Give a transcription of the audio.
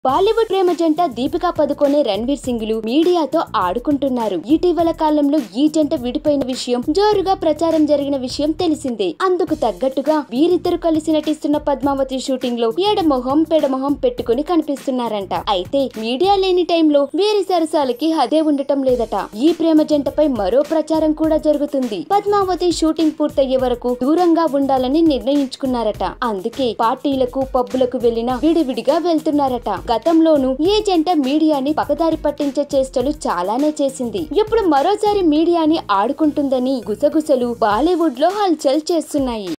బాలీవుడ్ ప్రేమ జంట దీపికా పదుకొనే రణ్వీర్ సింగ్లు మీడియాతో ఆడుకుంటున్నారు ఇటీవల కాలంలో ఈ జంట విడిపోయిన విషయం జోరుగా ప్రచారం జరిగిన విషయం తెలిసిందే అందుకు తగ్గట్టుగా వీరిద్దరు కలిసి నటిస్తున్న పద్మావతి షూటింగ్ లో ఎడమొహం పెడమొహం పెట్టుకుని కనిపిస్తున్నారంట అయితే మీడియా లేని టైంలో వీరి సరసాలకి హదే ఉండటం లేదట ఈ ప్రేమ జంటపై మరో ప్రచారం కూడా జరుగుతుంది పద్మావతి షూటింగ్ పూర్తయ్యే వరకు దూరంగా ఉండాలని నిర్ణయించుకున్నారట అందుకే పార్టీలకు పబ్బులకు వెళ్లిన విడివిడిగా వెళ్తున్నారట గతంలోనూ ఈ జంట మీడియాని పక్కదారి పట్టించే చేష్టలు చాలానే చేసింది ఇప్పుడు మరోసారి మీడియాని ఆడుకుంటుందని గుసగుసలు బాలీవుడ్ లో హల్చల్ చేస్తున్నాయి